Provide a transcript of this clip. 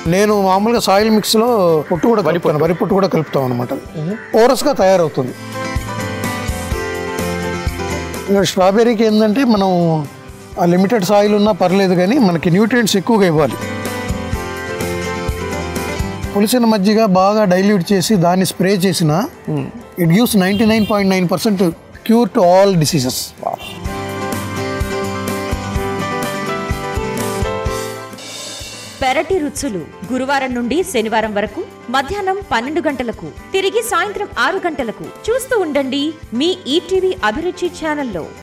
నేను మామూలుగా సాయిల్ మిక్స్లో పొట్టు కూడా కలుపుతాను వరి పొట్టు కూడా కలుపుతాం అనమాట ఓరస్గా తయారవుతుంది ఇంకా స్ట్రాబెర్రీకి ఏంటంటే మనం ఆ లిమిటెడ్ సాయిల్ ఉన్నా పర్లేదు కానీ మనకి న్యూట్రియంట్స్ ఎక్కువగా ఇవ్వాలి పులిసిన మజ్జిగ బాగా డైల్యూట్ చేసి దాన్ని స్ప్రే చేసిన it gives ninety nine point nine percent cure to all diseases పెరటి రుచులు గురువారం నుండి శనివారం వరకు మధ్యాహ్నం పన్నెండు గంటలకు తిరిగి సాయంత్రం ఆరు గంటలకు చూస్తూ ఉండండి మీ ఈటీవీ అభిరుచి ఛానల్లో